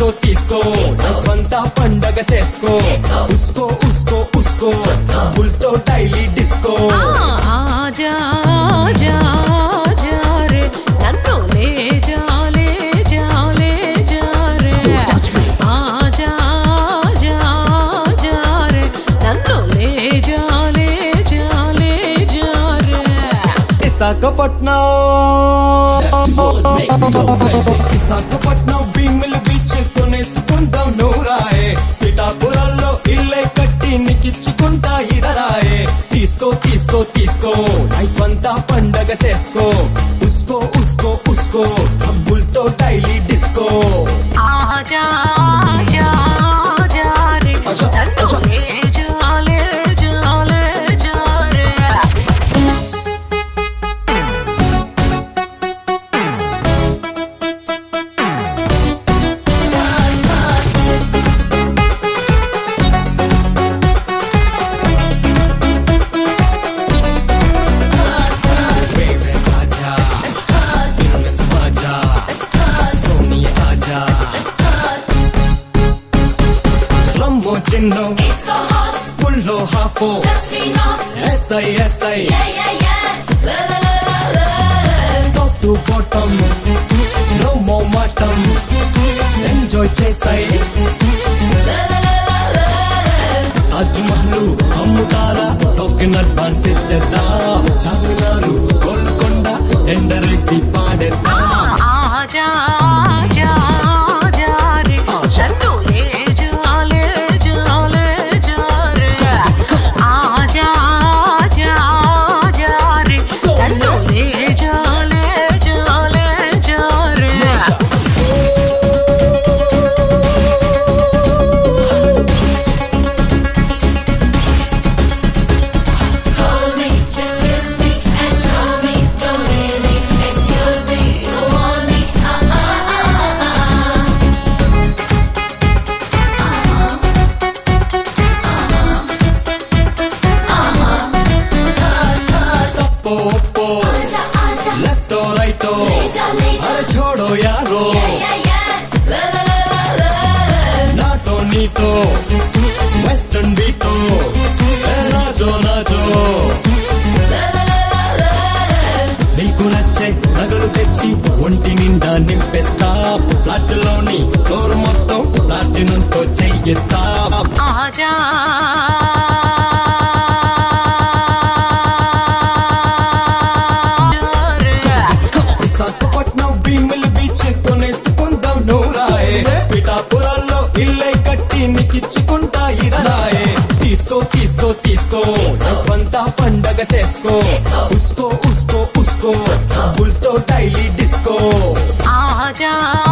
తీసుకో తీసుకో అంతా పండగ చేసుకో ఉస్కో ఉస్కో ఉస్కో బుల్తో డైలీ డిస్కో ఆజా ఆజా ఆజా రే నన్ను లే జాలే జాలే జారే ఆజా ఆజా ఆజా రే నన్ను లే జాలే జాలే జారే విశాఖపట్నం విశాఖపట్నం భీముల బీచ్ కొనేసుకుందాం నూరాయే పిఠాపురాల్లో ఇల్లే కట్టి నికిచ్చుకుంటా ఇడరాయే తీసుకో తీసుకో తీసుకో లైఫ్ అంతా పండగ చేసుకో ఉస్కో ఉస్కో ఉస్కో హబ్బులతో డైలీ డిస్కో ఆజా ఆజా ఆజా రే నన్ను లే జాలే జాలే జారే Baby, आजा दिल में समा जा सोनी आजा రమ్మో చిన్నో It's so hot, ఫుల్లో హాఫో touch me not. ఎస్ఐ ఎస్ఐ Yeah, yeah, yeah. La la la la la. Top to bottom నో మో మటం ఎంజాయ్ చేసాయి La la la la la. Taj Mahal అమ్ముతారా టోకెన్ అడ్వాన్స్ ఇచ్చేద్దా చార్మినారు గోల్కొండ ఎండరేసి పాడేద్దా ఆజా ఆజా ఆజా రే నన్ను లే జాలే జాలే జారే ఆజా ఆజా ఆజా రే నన్ను లే జాలే జాలే జారే Hold me, just kiss me and show me. Don't leave me, excuse me. You want me? Ah ah ah ah ah. తప్పో ఒప్పో Aja aja, left right leja leja. అరే छोड़ो యారో Yeah yeah yeah. La la la la la. నాటో నీటో western బీటో ఏ రాజో రాజో La la la la la. నీకు నచ్చే నగలు తెచ్చి ఒంటి నిండా నింపేస్తా ఫ్లాట్ లోని ఫ్లోర్ మొత్తం ప్లాటినంతో చెయ్యిస్తా ఆజా విశాఖపట్నం భీముల బీచ్ కొనేసుకుందాం నూరాయే పిఠాపురాల్లో ఇల్లే కట్టి నికిచ్చుకుంటా ఇడరాయే తీసుకో తీసుకో తీసుకో అంతా పండగ చేసుకో ఉస్కో ఉస్కో ఉస్కో బుల్తో డైలీ డిస్కో ఆజా